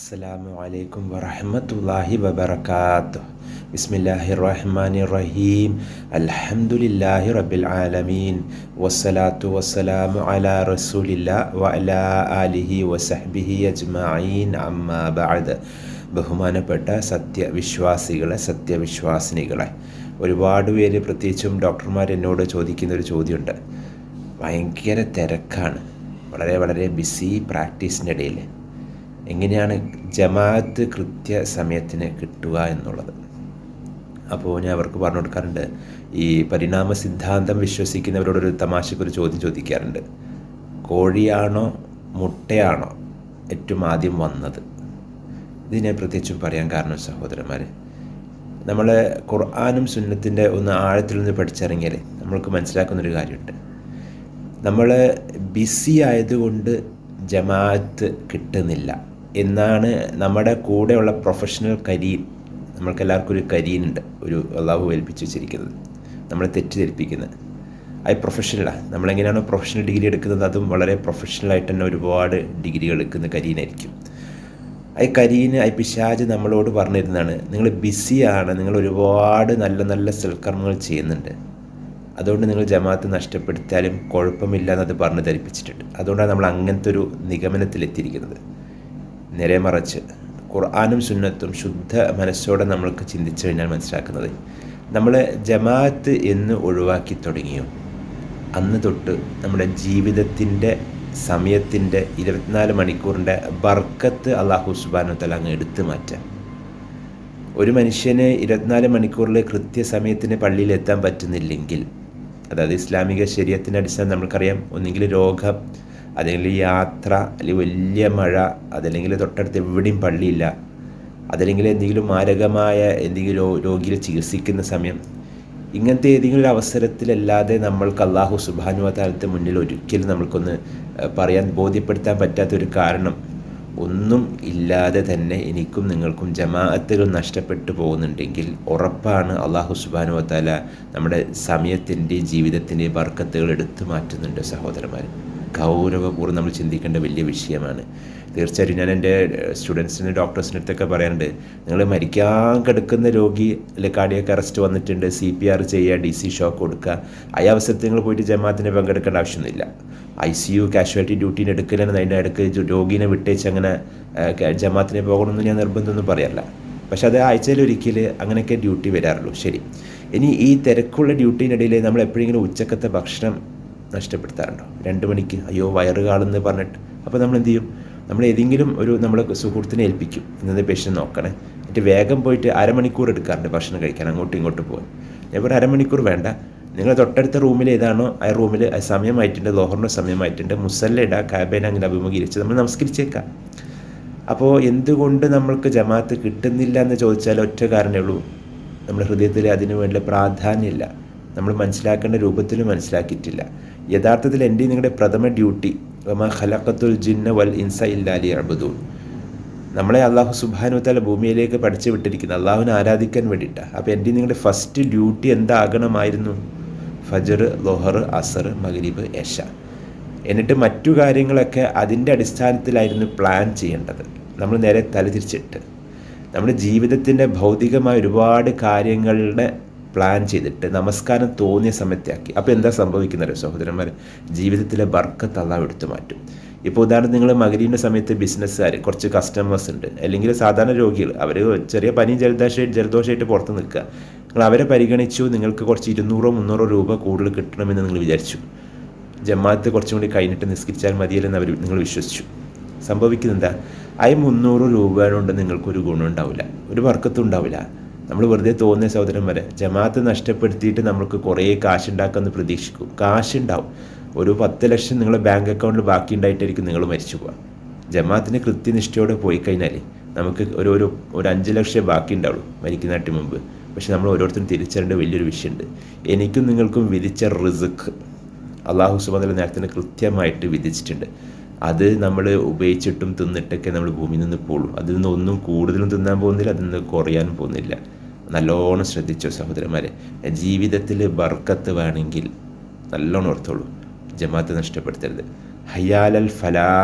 അസ്സലാമു അലൈക്കും വറഹ്മത്തുള്ളാഹി വബറകാതുഹു ബിസ്മില്ലാഹിർ റഹ്മാനിർ റഹീം അൽഹംദുലില്ലാഹി റബ്ബിൽ ആലമീൻ വസ്സലാത്തു വസ്സലാമു അലാ റസൂലില്ലാ വഅലാ ആലിഹി വസഹ്ബിഹി അജ്മഈൻ അമ്മാ ബഅദ് ബഹുമാനപ്പെട്ട സത്യവിശ്വാസികളെ സത്യവിശ്വാസിനികളെ ഒരുപാട് പേര് പ്രത്യേകിച്ചും ഡോക്ടർമാർ എന്നോട് ചോദിക്കുന്ന ഒരു ചോദ്യമുണ്ട് ഭയങ്കര തിരക്കാണ് വളരെ വളരെ ബിസി പ്രാക്ടീസിൻ്റെ ഇടയിൽ എങ്ങനെയാണ് ജമാഅത്ത് കൃത്യ സമയത്തിന് കിട്ടുക എന്നുള്ളത് അപ്പോൾ ഞാൻ അവർക്ക് പറഞ്ഞു കൊടുക്കാറുണ്ട് ഈ പരിണാമ സിദ്ധാന്തം വിശ്വസിക്കുന്നവരോടൊരു തമാശക്കൊരു ചോദ്യം ചോദിക്കാറുണ്ട് കോഴിയാണോ മുട്ടയാണോ ഏറ്റവും ആദ്യം വന്നത് ഇത് ഞാൻ പ്രത്യേകിച്ചും പറയാൻ കാരണം സഹോദരന്മാർ നമ്മൾ ഖുർആാനും സുന്നത്തിൻ്റെ ഒന്ന് ആഴത്തിൽ നിന്ന് പഠിച്ചിറങ്ങിയാൽ നമ്മൾക്ക് മനസ്സിലാക്കുന്നൊരു കാര്യമുണ്ട് നമ്മൾ ബിസി ആയതുകൊണ്ട് ജമാഅത്ത് കിട്ടുന്നില്ല എന്നാണ് നമ്മുടെ കൂടെയുള്ള പ്രൊഫഷണൽ കരീൻ നമ്മൾക്ക് എല്ലാവർക്കും ഒരു കരീനുണ്ട് ഒരു അള്ളാഹു ഏൽപ്പിച്ച് വെച്ചിരിക്കുന്നത് നമ്മളെ തെറ്റിദ്ധരിപ്പിക്കുന്നത് അത് പ്രൊഫഷണലാണ് നമ്മളെങ്ങനെയാണോ പ്രൊഫഷണൽ ഡിഗ്രി എടുക്കുന്നത് അതും വളരെ പ്രൊഫഷണലായിട്ട് തന്നെ ഒരുപാട് ഡിഗ്രികൾ എടുക്കുന്ന കരീനായിരിക്കും ആ കരീന് ആ പിശാജ് നമ്മളോട് പറഞ്ഞിരുന്നതാണ് നിങ്ങൾ ബിസിയാണ് നിങ്ങൾ ഒരുപാട് നല്ല നല്ല സൽക്കർമ്മങ്ങൾ ചെയ്യുന്നുണ്ട് അതുകൊണ്ട് നിങ്ങൾ ജമാഅത്ത് നഷ്ടപ്പെടുത്തിയാലും കുഴപ്പമില്ല എന്നത് പറഞ്ഞ് ധരിപ്പിച്ചിട്ടുണ്ട് അതുകൊണ്ടാണ് നമ്മൾ അങ്ങനത്തെ ഒരു നിഗമനത്തിലെത്തിയിരിക്കുന്നത് നേരെ മറിച്ച് ഖുർആാനും സുന്നത്തും ശുദ്ധ മനസ്സോടെ നമ്മൾക്ക് ചിന്തിച്ചു കഴിഞ്ഞാൽ മനസ്സിലാക്കുന്നത് നമ്മൾ ജമാഅത്ത് എന്ന് ഒഴിവാക്കി തുടങ്ങിയോ അന്ന് തൊട്ട് നമ്മുടെ ജീവിതത്തിൻ്റെ സമയത്തിൻ്റെ ഇരുപത്തിനാല് മണിക്കൂറിൻ്റെ ബർക്കത്ത് അള്ളാഹു സുബാനു തല അങ്ങ് എടുത്തു മാറ്റാം ഒരു മനുഷ്യന് ഇരുപത്തിനാല് മണിക്കൂറിൽ കൃത്യസമയത്തിന് പള്ളിയിൽ എത്താൻ പറ്റുന്നില്ലെങ്കിൽ അതായത് ഇസ്ലാമിക ശരീരത്തിൻ്റെ അടിസ്ഥാനം നമ്മൾക്കറിയാം ഒന്നുകിൽ രോഗം അല്ലെങ്കിൽ യാത്ര അല്ലെങ്കിൽ വലിയ മഴ അതല്ലെങ്കിൽ തൊട്ടടുത്ത് എവിടെയും പള്ളിയില്ല അതല്ലെങ്കിൽ എന്തെങ്കിലും മാരകമായ എന്തെങ്കിലും രോഗിയെ ചികിത്സിക്കുന്ന സമയം ഇങ്ങനത്തെ ഏതെങ്കിലും ഒരു അവസരത്തിലല്ലാതെ നമ്മൾക്ക് അള്ളാഹു സുബാനുവതാലത്തെ മുന്നിൽ ഒരിക്കലും നമ്മൾക്കൊന്ന് പറയാൻ ബോധ്യപ്പെടുത്താൻ പറ്റാത്തൊരു കാരണം ഒന്നും ഇല്ലാതെ തന്നെ എനിക്കും നിങ്ങൾക്കും ജമാഅത്തുകൾ നഷ്ടപ്പെട്ടു പോകുന്നുണ്ടെങ്കിൽ ഉറപ്പാണ് അള്ളാഹു സുബാനുവത്താല നമ്മുടെ സമയത്തിൻ്റെ ജീവിതത്തിൻ്റെ ബർക്കത്തുകൾ എടുത്തു മാറ്റുന്നുണ്ട് സഹോദരന്മാർ ഗൗരവപൂർവ്വം നമ്മൾ ചിന്തിക്കേണ്ട വലിയ വിഷയമാണ് തീർച്ചയായിട്ടും ഞാൻ എൻ്റെ സ്റ്റുഡൻസിന് ഡോക്ടേഴ്സിൻ്റെ അടുത്തൊക്കെ പറയാറുണ്ട് നിങ്ങൾ മരിക്കാൻ കിടക്കുന്ന രോഗി അല്ലെങ്കിൽ കാർഡിയക്ക് അറസ്റ്റ് വന്നിട്ടുണ്ട് സി പി ആർ ചെയ്യുക ഡി സി ഷോക്ക് കൊടുക്കുക ആ അവസരത്തിൽ നിങ്ങൾ പോയിട്ട് ജമാഅത്തിന് പങ്കെടുക്കേണ്ട ആവശ്യമൊന്നുമില്ല ഐ സി യു കാഷ്വാലിറ്റി ഡ്യൂട്ടീന് എടുക്കലാണ് അതിൻ്റെ ഇടയ്ക്ക് രോഗീനെ വിട്ടേച്ച് അങ്ങനെ ജമാഅത്തിന് പോകണമെന്ന് ഞാൻ നിർബന്ധമൊന്നും പറയാറില്ല പക്ഷെ അത് ആഴ്ചയിൽ ഒരിക്കൽ അങ്ങനെയൊക്കെ ഡ്യൂട്ടി വരാറുള്ളൂ ശരി ഇനി ഈ തിരക്കുള്ള ഡ്യൂട്ടീനിടയിൽ നമ്മൾ എപ്പോഴെങ്കിലും ഉച്ചക്കത്തെ ഭക്ഷണം നഷ്ടപ്പെടുത്താറുണ്ടോ രണ്ട് മണിക്ക് അയ്യോ വയറ് കാളെന്ന് പറഞ്ഞിട്ട് അപ്പോൾ നമ്മൾ എന്ത് ചെയ്യും നമ്മൾ ഏതെങ്കിലും ഒരു നമ്മളെ സുഹൃത്തിനെ ഏൽപ്പിക്കും ഇന്നത്തെ പേഷ്യൻ്റ് നോക്കണേ എന്നിട്ട് വേഗം പോയിട്ട് അരമണിക്കൂർ എടുക്കാറുണ്ട് ഭക്ഷണം കഴിക്കാൻ അങ്ങോട്ടും ഇങ്ങോട്ടും പോകാൻ ഞാൻ ഒരു അരമണിക്കൂർ വേണ്ട നിങ്ങൾ തൊട്ടടുത്ത റൂമിൽ ഏതാണോ ആ റൂമിൽ സമയമായിട്ടുണ്ട് ലോഹറിൻ്റെ സമയമായിട്ടുണ്ട് മുസല്ല ഇടുക കാബേനെ അങ്ങനെ അഭിമുഖീകരിച്ച് നമ്മൾ നമസ്കരിച്ചേക്കാം അപ്പോൾ എന്തുകൊണ്ട് നമ്മൾക്ക് ജമാഅത്ത് കിട്ടുന്നില്ല എന്ന് ചോദിച്ചാൽ ഒറ്റ കാരണമേ ഉള്ളൂ നമ്മുടെ ഹൃദയത്തിൽ അതിനു വേണ്ടി പ്രാധാന്യമില്ല നമ്മൾ മനസ്സിലാക്കേണ്ട രൂപത്തിൽ മനസ്സിലാക്കിയിട്ടില്ല യഥാർത്ഥത്തിൽ എൻ്റെ നിങ്ങളുടെ പ്രഥമ ഡ്യൂട്ടി വമ ഖലഖത്തുൽ ജിന്ന വൽ ഇൻസ ഇല്ലാലി അബുദൂൻ നമ്മളെ അള്ളാഹു സുബാനുത്താല ഭൂമിയിലേക്ക് പഠിച്ചു വിട്ടിരിക്കുന്നത് അള്ളാഹുവിനെ ആരാധിക്കാൻ വേണ്ടിയിട്ടാണ് അപ്പോൾ എൻ്റെ നിങ്ങളുടെ ഫസ്റ്റ് ഡ്യൂട്ടി എന്താകണമായിരുന്നു ഫജർ ലൊഹർ അസർ മഗ്രീബ് യശ എന്നിട്ട് മറ്റു കാര്യങ്ങളൊക്കെ അതിൻ്റെ അടിസ്ഥാനത്തിലായിരുന്നു പ്ലാൻ ചെയ്യേണ്ടത് നമ്മൾ നേരെ തലതിരിച്ചിട്ട് നമ്മുടെ ജീവിതത്തിൻ്റെ ഭൗതികമായ ഒരുപാട് കാര്യങ്ങളുടെ പ്ലാൻ ചെയ്തിട്ട് നമസ്കാരം തോന്നിയ സമയത്താക്കി അപ്പോൾ എന്താ സംഭവിക്കുന്നത് സഹോദരന്മാർ ജീവിതത്തിലെ ബർക്കത്ത് അള്ളാഹ് എടുത്തു മാറ്റും ഇപ്പോൾ ഉദാഹരണം നിങ്ങൾ മകരീൻ്റെ സമയത്ത് ബിസിനസ്സുകാർ കുറച്ച് കസ്റ്റമേഴ്സ് ഉണ്ട് അല്ലെങ്കിൽ സാധാരണ രോഗികൾ അവർ ചെറിയ പനിയും ജലദോഷമായിട്ട് ജലദോഷമായിട്ട് പുറത്ത് നിൽക്കുക നിങ്ങൾ അവരെ പരിഗണിച്ചു നിങ്ങൾക്ക് കുറച്ച് ഇരുന്നൂറോ മുന്നൂറോ രൂപ കൂടുതൽ കിട്ടണമെന്ന് നിങ്ങൾ വിചാരിച്ചു ജമാഅത്ത് കുറച്ചും കൂടി കഴിഞ്ഞിട്ട് നിസ്കരിച്ചാൽ മതിയല്ലെന്ന് അവർ നിങ്ങൾ വിശ്വസിച്ചു സംഭവിക്കുന്നത് എന്താ ആ മുന്നൂറ് രൂപ കൊണ്ട് നിങ്ങൾക്കൊരു ഗുണം ഉണ്ടാവില്ല ഒരു വർക്കത്തും ഉണ്ടാവില്ല നമ്മൾ വെറുതെ തോന്നിയ സഹോദരൻ വരെ ജമാഅത്ത് നഷ്ടപ്പെടുത്തിയിട്ട് നമുക്ക് കുറേ കാശുണ്ടാക്കാമെന്ന് പ്രതീക്ഷിക്കും കാശുണ്ടാവും ഒരു പത്ത് ലക്ഷം നിങ്ങളുടെ ബാങ്ക് അക്കൗണ്ടിൽ ബാക്കി ഉണ്ടായിട്ടായിരിക്കും നിങ്ങൾ മരിച്ചു പോവുക ജമാഅത്തിന് കൃത്യനിഷ്ഠയോടെ പോയി കഴിഞ്ഞാൽ നമുക്ക് ഒരു ഒരു ഒരു അഞ്ച് ലക്ഷം ബാക്കി ഉണ്ടാവുള്ളൂ മരിക്കുന്നതിന് മുമ്പ് പക്ഷെ നമ്മൾ ഓരോരുത്തരും തിരിച്ചറിയേണ്ട വലിയൊരു വിഷയമുണ്ട് എനിക്കും നിങ്ങൾക്കും വിധിച്ച റിസുക്ക് അള്ളാഹു സുബാദല നേരത്തിന് കൃത്യമായിട്ട് വിധിച്ചിട്ടുണ്ട് അത് നമ്മൾ ഉപയോഗിച്ചിട്ടും തിന്നിട്ടൊക്കെ നമ്മൾ ഭൂമിയിൽ നിന്ന് പോകും അതിൽ നിന്ന് ഒന്നും കൂടുതലും തിന്നാൻ പോകുന്നില്ല അതിൽ നിന്ന് കുറയാനും പോകുന്നില്ല നല്ലോണം ശ്രദ്ധിച്ചോ സഹോദരന്മാരെ ജീവിതത്തിൽ ബർക്കത്ത് വേണമെങ്കിൽ നല്ലോണം ഓർത്തോളൂ ജമാഅത്ത് നഷ്ടപ്പെടുത്തരുത് ഹയാലൽ ഫലാ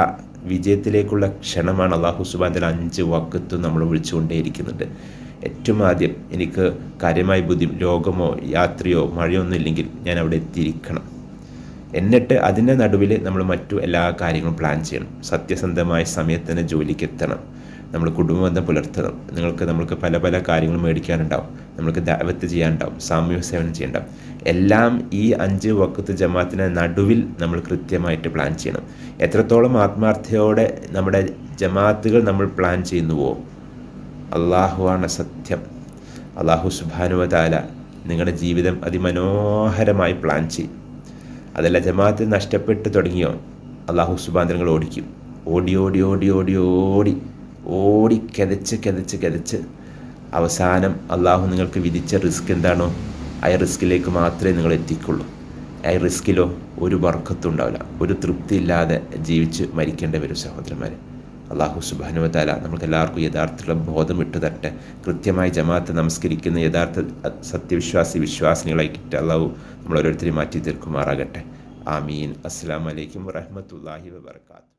വിജയത്തിലേക്കുള്ള ക്ഷണമാണ് അള്ളാഹു സുബാൻ്റെ അഞ്ച് വക്കത്തും നമ്മൾ വിളിച്ചുകൊണ്ടേയിരിക്കുന്നുണ്ട് ഏറ്റവും ആദ്യം എനിക്ക് കാര്യമായി ബുദ്ധി രോഗമോ യാത്രയോ മഴയോ ഒന്നും ഇല്ലെങ്കിൽ ഞാൻ അവിടെ എത്തിയിരിക്കണം എന്നിട്ട് അതിൻ്റെ നടുവിൽ നമ്മൾ മറ്റു എല്ലാ കാര്യങ്ങളും പ്ലാൻ ചെയ്യണം സത്യസന്ധമായ സമയത്ത് തന്നെ ജോലിക്ക് എത്തണം നമ്മൾ കുടുംബബന്ധം പുലർത്തണം നിങ്ങൾക്ക് നമ്മൾക്ക് പല പല കാര്യങ്ങൾ മേടിക്കാനുണ്ടാവും നമുക്ക് ദാവത്ത് ചെയ്യാനുണ്ടാവും സാമൂഹ്യ സേവനം ചെയ്യണ്ടാവും എല്ലാം ഈ അഞ്ച് വക്കത്ത് ജമാഅത്തിൻ്റെ നടുവിൽ നമ്മൾ കൃത്യമായിട്ട് പ്ലാൻ ചെയ്യണം എത്രത്തോളം ആത്മാർത്ഥയോടെ നമ്മുടെ ജമാഅത്തുകൾ നമ്മൾ പ്ലാൻ ചെയ്യുന്നുവോ അള്ളാഹുവാണ് സത്യം അള്ളാഹു സുബാനുവതാല നിങ്ങളുടെ ജീവിതം അതിമനോഹരമായി പ്ലാൻ ചെയ്യും അതല്ല ജമാഅത്ത് നഷ്ടപ്പെട്ട് തുടങ്ങിയോ അള്ളാഹു സുബാൻ നിങ്ങൾ ഓടിക്കും ഓടി ഓടി ഓടി ഓടി ഓടി ഓടി കിതച്ച് കിതച്ച് കിതച്ച് അവസാനം അള്ളാഹു നിങ്ങൾക്ക് വിധിച്ച റിസ്ക് എന്താണോ ആ റിസ്കിലേക്ക് മാത്രമേ നിങ്ങൾ എത്തിക്കുള്ളൂ ആ റിസ്കിലോ ഒരു വർക്കത്തും ഉണ്ടാവില്ല ഒരു തൃപ്തി ഇല്ലാതെ ജീവിച്ച് മരിക്കേണ്ടി വരും സഹോദരന്മാരെ അള്ളാഹു സുബാനുവതാല നമുക്ക് എല്ലാവർക്കും യഥാർത്ഥത്തിലുള്ള ബോധം ഇട്ട് തട്ടെ കൃത്യമായി ജമാഅത്ത് നമസ്കരിക്കുന്ന യഥാർത്ഥ സത്യവിശ്വാസി വിശ്വാസിനികളായിട്ട് അള്ളാഹു നമ്മൾ ഓരോരുത്തരെയും മാറ്റി തീർക്കുമാറാകട്ടെ ആമീൻ അസ്സാം വലൈക്കും വറഹമത്തല്ലാഹി വാത്തു